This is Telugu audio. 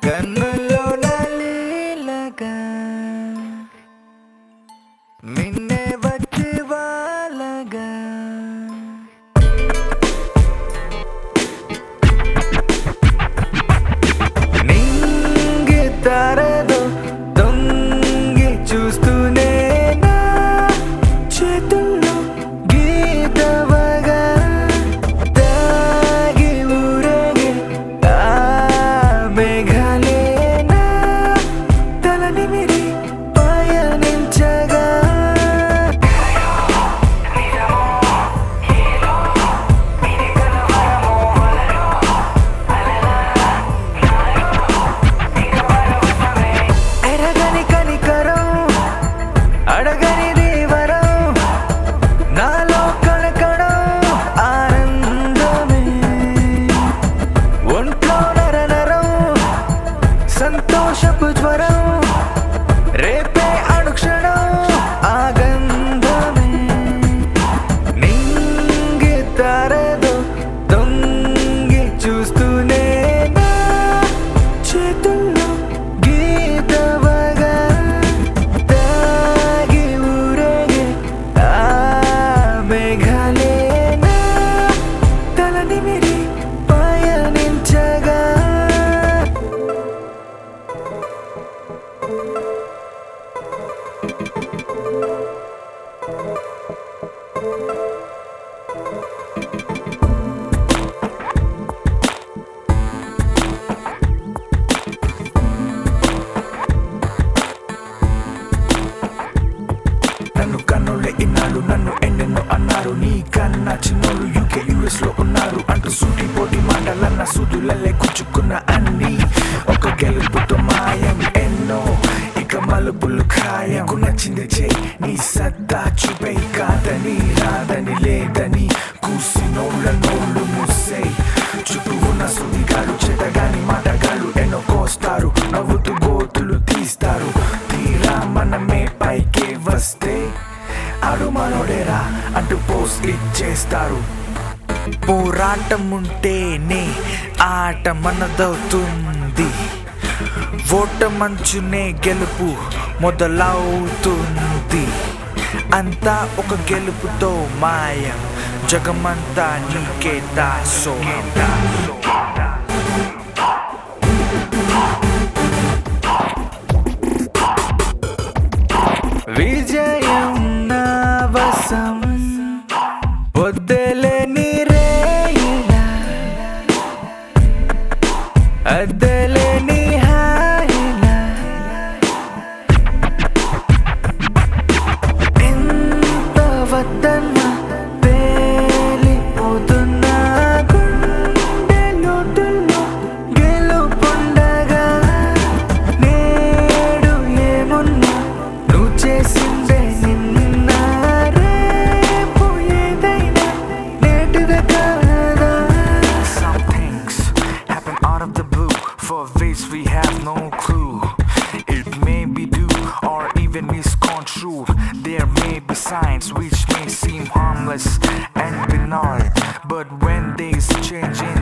కన్నుల్లో నలీలగా నిన్నే వచ్చి వాళ్ళగా నింగి తారదో దొంగి చూస్తూనే నా చేతుల్లో గీతవగా తాగి ఊరేగే ఆ మేఘాలే నా తలని మిరి పయనించగా ఎరగని కనికరం అడగని దేవరం నాలో కణకణం ఆనందమే ఒంట్లో నరనరం సంతోషపు జ్వరం రేపే అనుక్షణం ఆగంధమే నింగి తారదో దొంగి చూస్తూనే నా చేతుల్లో గీతవగా తాగి ఊరేగే ఆ మేఘాలే నా తలని మిరి పయనించగా నన్ను కన్నులే ఇన్నాళ్ళు నన్ను ఎన్నెన్నో అన్నారు నీ కన్నా చిన్నోళ్ళు యూకే యుఎస్ లో ఉన్నారు అంటూ సూటి పోటీ మాటలన్న సూదులల్లే గుచ్చుకున్న అన్ని ఒక గెలుపుతో మాయం ఎన్నో ఇక మలుపులు ఖాయం నీకు నచ్చింది చేయి నీ సత్తా చూపే కాదని రాదని లేదని కూసినోళ్ళ నోళ్ళు మూసేయ్ చుట్టూ ఉన్న సుడిగాడు చెడ్డగాని మాటగాళ్ళు ఎన్నో కోస్తారు నవ్వుతూ గోతులు తీస్తారు తీరా మనమే పైకి వస్తే ఆడు మనోడేరా అంటూ పోస్ట్ ఇచ్చేస్తారు పోరాటం ఉంటేనే ఆట మనదవుతుంది ఓటమంచునే గెలుపు మొదలవుతుంది అంతా ఒక గెలుపుతో మాయం జగమంతా నీకే దాసోహం విజయం నా వశం వద్దలేని రేయిలా అద్దలేని హాయిలా ఎంత వద్దన్న పేలిపోతున్న గుండె లోతుల్లో గెలుపుండగా నేడు ఏమున్నా నువ్వు చేసిందే నిన్న రేపు ఏదైనా నేటిదే కాదా Some things happen out of the blue For which we have no clue It may be due or even misconstrued There may be signs which may seem harmless and benign But when there's change in